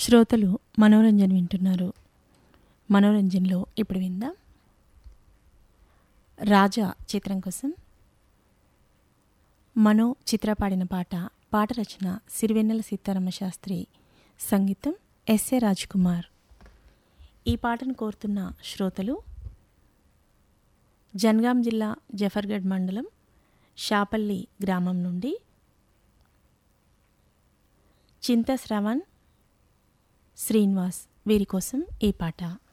శ్రోతలు మనోరంజన్ వింటున్నారు మనోరంజన్లో ఇప్పుడు విందాం రాజా చిత్రం కోసం మనో చిత్ర పాడిన పాట పాట రచన సిరివెన్నెల సీతారామ శాస్త్రి సంగీతం ఎస్ఏ కుమార్ ఈ పాటను కోరుతున్న శ్రోతలు జన్గాం జిల్లా జఫర్గఢ్ మండలం షాపల్లి గ్రామం నుండి చింత శ్రవణ్ శ్రీనివాస్ వీరి కోసం ఈ పాట